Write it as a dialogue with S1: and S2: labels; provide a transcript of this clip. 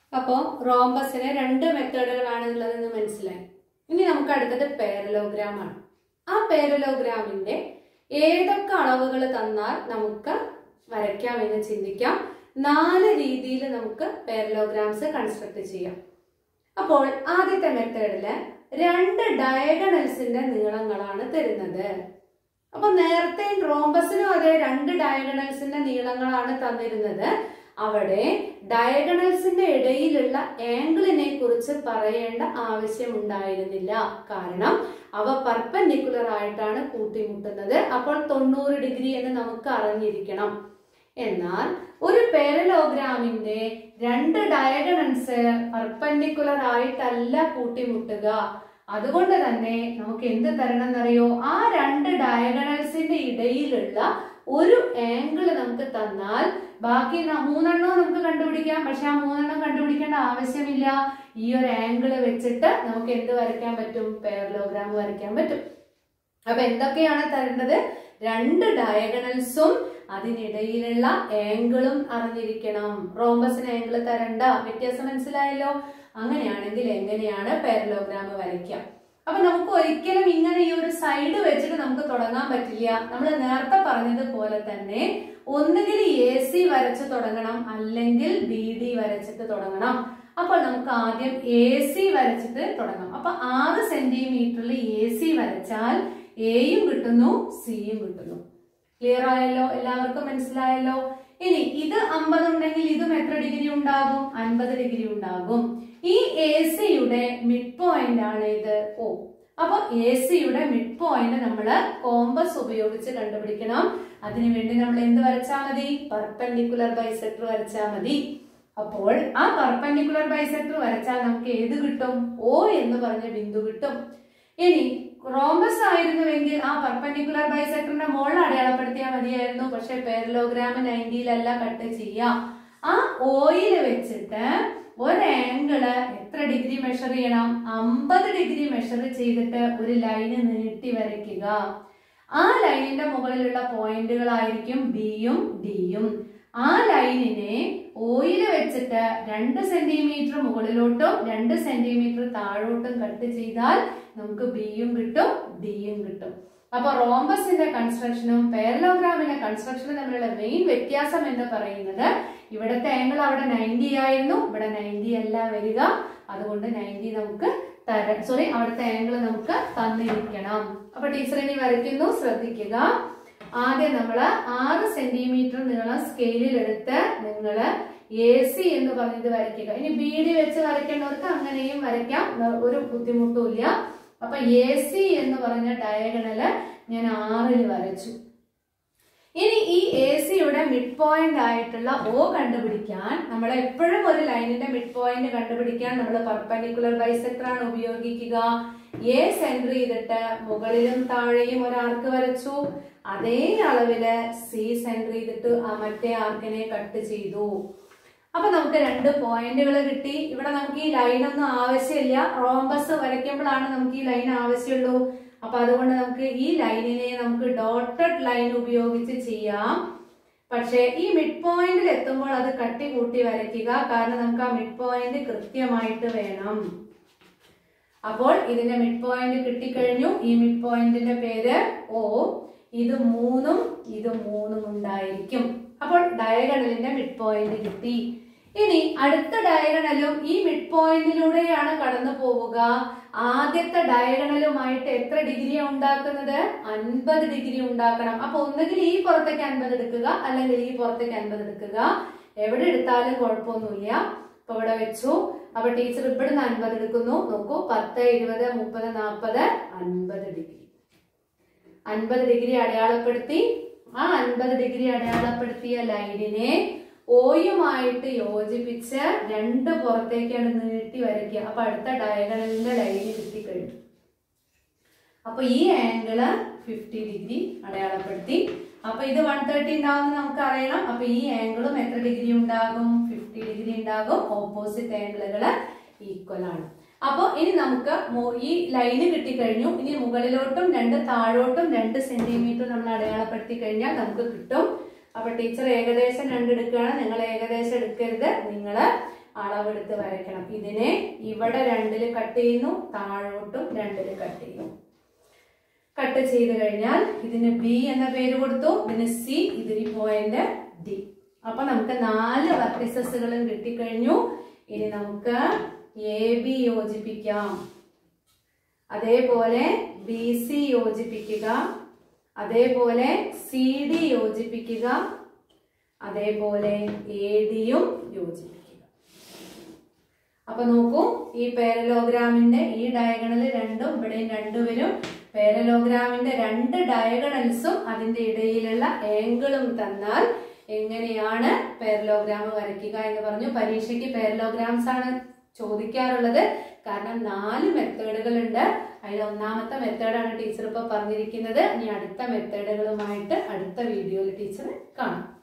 S1: അപ്പോൾ റോംബസിന് രണ്ട് മെത്തേഡുകളാണ് ഉള്ളതെന്ന് മനസ്സിലായി ഇനി നമുക്ക് അടുത്തത് പാരലോഗ്രാം ആണ് ആ പാരലോഗ്രാമിന്റെ ഏതൊക്കെ അളവുകൾ തന്നാൽ നമുക്ക് വരയ്ക്കാമെന്ന് ചിന്തിക്കാം നാല് രീതിയിൽ നമുക്ക് പാരലോഗ്രാംസ് കൺസ്ട്രക്ട് ചെയ്യാം അപ്പോൾ ആദ്യത്തെ മെത്തേഡില് രണ്ട് ഡയഗണൽസിന്റെ നീളങ്ങളാണ് തരുന്നത് അപ്പൊ നേരത്തെ റോംബസിനും അതേ രണ്ട് ഡയഗണൽസിന്റെ നീളങ്ങളാണ് തന്നിരുന്നത് അവിടെ ഡയഗണൽസിന്റെ ഇടയിലുള്ള ആംഗിളിനെ കുറിച്ച് പറയേണ്ട ആവശ്യം ഉണ്ടായിരുന്നില്ല കാരണം അവ പർപ്പൻഡിക്കുലർ ആയിട്ടാണ് കൂട്ടിമുട്ടുന്നത് അപ്പോൾ തൊണ്ണൂറ് ഡിഗ്രി എന്ന് നമുക്ക് അറിഞ്ഞിരിക്കണം എന്നാൽ ഒരു പാരലോഗ്രാമിന്റെ രണ്ട് ഡയഗണൽസ് പർപ്പൻഡിക്കുലർ ആയിട്ടല്ല കൂട്ടിമുട്ടുക അതുകൊണ്ട് തന്നെ നമുക്ക് എന്ത് തരണം എന്നറിയോ ആ രണ്ട് ഡയഗണൽസിന്റെ ഇടയിലുള്ള ഒരു ആംഗിൾ നമുക്ക് തന്നാൽ ബാക്കി ന- മൂന്നെണ്ണവും നമുക്ക് കണ്ടുപിടിക്കാം പക്ഷെ ആ മൂന്നെണ്ണം കണ്ടുപിടിക്കേണ്ട ആവശ്യമില്ല ഈ ഒരു ആംഗിൾ വെച്ചിട്ട് നമുക്ക് എന്ത് വരയ്ക്കാൻ പറ്റും പാരലോഗ്രാം വരയ്ക്കാൻ പറ്റും അപ്പൊ എന്തൊക്കെയാണ് തരേണ്ടത് രണ്ട് ഡയഗണൽസും അതിനിടയിലുള്ള ആംഗിളും അറിഞ്ഞിരിക്കണം റോംബസിന് ആംഗിൾ തരണ്ട വ്യത്യാസം മനസ്സിലായല്ലോ അങ്ങനെയാണെങ്കിൽ എങ്ങനെയാണ് പാരലോഗ്രാം വരയ്ക്കാം അപ്പൊ നമുക്ക് ഒരിക്കലും ഇങ്ങനെ ഈ ഒരു സൈഡ് വെച്ചിട്ട് നമുക്ക് തുടങ്ങാൻ പറ്റില്ല നമ്മൾ നേരത്തെ പറഞ്ഞതുപോലെ തന്നെ ഒന്നുകിൽ എ സി വരച്ച് തുടങ്ങണം അല്ലെങ്കിൽ ബി ഡി വരച്ചിട്ട് തുടങ്ങണം അപ്പോൾ നമുക്ക് ആദ്യം എ സി വരച്ചിട്ട് തുടങ്ങാം അപ്പൊ ആറ് സെന്റിമീറ്ററിൽ എ സി വരച്ചാൽ എയും കിട്ടുന്നു സിയും കിട്ടുന്നു ക്ലിയർ ആയല്ലോ എല്ലാവർക്കും മനസ്സിലായല്ലോ ഇനി ഇത് അമ്പത് ഉണ്ടെങ്കിൽ ഇതും എത്ര ഡിഗ്രി ഉണ്ടാകും അൻപത് ഡിഗ്രി ഉണ്ടാകും ഈ എ സിയുടെ മിഡ് പോയിന്റ് ആണ് ഇത് ഓ അപ്പൊ എ സിയുടെ മിഡ് പോയിന്റ് നമ്മൾ കോമ്പസ് ഉപയോഗിച്ച് കണ്ടുപിടിക്കണം അതിനുവേണ്ടി നമ്മൾ എന്ത് വരച്ചാൽ മതി പെർപെൻഡിക്കുലർ ബൈസെക്ടർ വരച്ചാൽ മതി അപ്പോൾ ആ പെർപെൻഡിക്കുലർ ബൈസെക്ടർ വരച്ചാൽ നമുക്ക് ഏത് കിട്ടും ഓ എന്ന് പറഞ്ഞ ബിന്ദു കിട്ടും ഇനി റോംബസ് ആയിരുന്നുവെങ്കിൽ ആ പെർപെൻഡിക്കുലർ ബൈസെക്ടറിന്റെ മുകളിൽ അടയാളപ്പെടുത്തിയാൽ മതിയായിരുന്നു പക്ഷെ പാരലോഗ്രാം നയൻറ്റിയിലല്ല കട്ട് ചെയ്യാം ആ ഓയിൽ വെച്ചിട്ട് ഒരു ആംഗിള് എത്ര ഡിഗ്രി മെഷർ ചെയ്യണം അമ്പത് ഡിഗ്രി മെഷർ ചെയ്തിട്ട് ഒരു ലൈന് നീട്ടി വരയ്ക്കുക ആ ലൈനിന്റെ മുകളിലുള്ള പോയിന്റുകളായിരിക്കും ബിയും ഡിയും ആ ലൈനിനെ ഓയിൽ വെച്ചിട്ട് രണ്ട് സെന്റിമീറ്റർ മുകളിലോട്ടും രണ്ട് സെന്റിമീറ്റർ താഴോട്ടും കട്ട് ചെയ്താൽ നമുക്ക് ബിയും കിട്ടും ഡിയും കിട്ടും അപ്പൊ റോംബസിന്റെ കൺസ്ട്രക്ഷനും പാരലോഗ്രാമിന്റെ കൺസ്ട്രക്ഷനും തമ്മിലുള്ള മെയിൻ വ്യത്യാസം എന്ന് പറയുന്നത് ഇവിടുത്തെ ആംഗിൾ അവിടെ നയൻറ്റി ആയിരുന്നു ഇവിടെ നയൻറ്റി അല്ല വരിക അതുകൊണ്ട് നയൻറ്റി നമുക്ക് തര സോറി അവിടുത്തെ ആംഗിൾ നമുക്ക് തന്നിരിക്കണം അപ്പൊ ടീച്ചർ ഇനി വരയ്ക്കുന്നു ശ്രദ്ധിക്കുക ആദ്യം നമ്മൾ ആറ് സെന്റിമീറ്റർ നീളം സ്കെയിലിൽ എടുത്ത് നിങ്ങൾ എ സി എന്ന് പറഞ്ഞത് വരയ്ക്കുക ഇനി ബി ഡി വെച്ച് വരയ്ക്കേണ്ടവർക്ക് അങ്ങനെയും വരയ്ക്കാം ഒരു ബുദ്ധിമുട്ടും ഇല്ല അപ്പൊ എ സി എന്ന് പറഞ്ഞ ഡയഗണല് ഞാൻ ആറിൽ വരച്ചു ഇനി ഈ എ സിയുടെ മിഡ് പോയിന്റ് ആയിട്ടുള്ള ഓ കണ്ടുപിടിക്കാൻ നമ്മൾ എപ്പോഴും ഒരു ലൈനിന്റെ മിഡ് പോയിന്റ് കണ്ടുപിടിക്കാൻ നമ്മൾ പെർപെൻഡിക്കുലർ ബൈസെക്ടർ ആണ് ഉപയോഗിക്കുക എ സെന്റർ ചെയ്തിട്ട് മുകളിലും താഴെയും ഒരു ആർക്ക് വരച്ചു അതേ അളവില് സി സെന്റർ ചെയ്തിട്ട് ആ മറ്റേ ആർക്കിനെ കട്ട് ചെയ്തു അപ്പൊ നമുക്ക് രണ്ട് പോയിന്റുകൾ കിട്ടി ഇവിടെ നമുക്ക് ഈ ലൈൻ ഒന്നും ആവശ്യമില്ല റോംബസ് വരയ്ക്കുമ്പോഴാണ് നമുക്ക് ഈ ലൈൻ ആവശ്യമുള്ളൂ അപ്പൊ അതുകൊണ്ട് നമുക്ക് ഈ ലൈനിനെ നമുക്ക് ഡോട്ടഡ് ലൈൻ ഉപയോഗിച്ച് ചെയ്യാം പക്ഷേ ഈ മിഡ് പോയിന്റിൽ എത്തുമ്പോൾ അത് കട്ടി കൂട്ടി വരയ്ക്കുക കാരണം നമുക്ക് ആ മിഡ് പോയിന്റ് കൃത്യമായിട്ട് വേണം അപ്പോൾ ഇതിന്റെ മിഡ് പോയിന്റ് കിട്ടിക്കഴിഞ്ഞു ഈ മിഡ് പോയിന്റിന്റെ പേര് ഓ ഇത് മൂന്നും ഇത് മൂന്നും ഉണ്ടായിരിക്കും അപ്പോൾ ഡയഗണലിന്റെ മിഡ് പോയിന്റ് കിട്ടി ഇനി അടുത്ത ഡയഗണലും ഈ മിഡ് പോയിന്റിലൂടെയാണ് കടന്നു പോവുക ആദ്യത്തെ ഡയഗണലുമായിട്ട് എത്ര ഡിഗ്രിയാണ് ഉണ്ടാക്കുന്നത് അൻപത് ഡിഗ്രി ഉണ്ടാക്കണം അപ്പൊ ഒന്നുകിൽ ഈ പുറത്തേക്ക് അൻപത് എടുക്കുക അല്ലെങ്കിൽ ഈ പുറത്തേക്ക് അൻപത് എടുക്കുക എവിടെ എടുത്താലും കുഴപ്പമൊന്നുമില്ല അപ്പൊ ഇവിടെ വെച്ചു അപ്പൊ ടീച്ചർ ഇവിടുന്ന് അൻപത് എടുക്കുന്നു നോക്കൂ പത്ത് ഇരുപത് മുപ്പത് നാൽപ്പത് അൻപത് ഡിഗ്രി അൻപത് ഡിഗ്രി അടയാളപ്പെടുത്തി ആ അൻപത് ഡിഗ്രി അടയാളപ്പെടുത്തിയ ലൈനിനെ ഓയുമായിട്ട് യോജിപ്പിച്ച് രണ്ട് പുറത്തേക്കാണ് നീട്ടി വരയ്ക്കുക അപ്പൊ അടുത്ത ഡയഗണലിന്റെ ലൈന് കിട്ടിക്കഴിഞ്ഞു അപ്പൊ ഈ ആംഗിള് ഫിഫ്റ്റി ഡിഗ്രി അടയാളപ്പെടുത്തി അപ്പൊ ഇത് വൺ തേർട്ടി ഉണ്ടാവും നമുക്ക് അറിയണം അപ്പൊ ഈ ആംഗിളും എത്ര ഡിഗ്രി ഉണ്ടാകും ഫിഫ്റ്റി ഡിഗ്രി ഉണ്ടാകും ഓപ്പോസിറ്റ് ആംഗിളുകള് ഈക്വൽ ആണ് അപ്പൊ ഇനി നമുക്ക് മു- ഈ ലൈന് കിട്ടിക്കഴിഞ്ഞു ഇനി മുകളിലോട്ടും രണ്ട് താഴോട്ടും രണ്ട് സെന്റിമീറ്റർ നമ്മൾ അടയാളപ്പെടുത്തി കഴിഞ്ഞാൽ നമുക്ക് കിട്ടും അപ്പൊ ടീച്ചർ ഏകദേശം രണ്ട് എടുക്കുകയാണ് നിങ്ങൾ ഏകദേശം എടുക്കരുത് നിങ്ങൾ അളവെടുത്ത് വരയ്ക്കണം ഇതിനെ ഇവിടെ രണ്ടില് കട്ട് ചെയ്യുന്നു താഴോട്ടും രണ്ടില് കട്ട് ചെയ്യുന്നു കട്ട് ചെയ്ത് കഴിഞ്ഞാൽ ഇതിന് ബി എന്ന പേര് കൊടുത്തു ഇതിന് സി ഇതിന് പോയിന്റ് ഡി അപ്പൊ നമുക്ക് നാല് വർട്ടിസസുകളും കിട്ടിക്കഴിഞ്ഞു ഇനി നമുക്ക് എ ബി യോജിപ്പിക്കാം അതേപോലെ ബി സി യോജിപ്പിക്കുക അതേപോലെ സി ഡി യോജിപ്പിക്കുക അതേപോലെ എ ഡിയും യോജിപ്പിക്കുക അപ്പൊ നോക്കൂ ഈ പാരലോഗ്രാമിന്റെ ഈ ഡയഗണൽ രണ്ടും ഇവിടെയും രണ്ടുപേരും പാരലോഗ്രാമിന്റെ രണ്ട് ഡയഗണൽസും അതിന്റെ ഇടയിലുള്ള ആംഗിളും തന്നാൽ എങ്ങനെയാണ് പാരലോഗ്രാം വരയ്ക്കുക എന്ന് പറഞ്ഞു പരീക്ഷയ്ക്ക് പാരലോഗ്രാംസ് ആണ് ചോദിക്കാറുള്ളത് കാരണം നാല് മെത്തേഡുകൾ ഉണ്ട് അതിൽ ഒന്നാമത്തെ മെത്തേഡാണ് ടീച്ചർ ഇപ്പൊ പറഞ്ഞിരിക്കുന്നത് ഇനി അടുത്ത മെത്തേഡുകളുമായിട്ട് അടുത്ത വീഡിയോയിൽ ടീച്ചർ കാണാം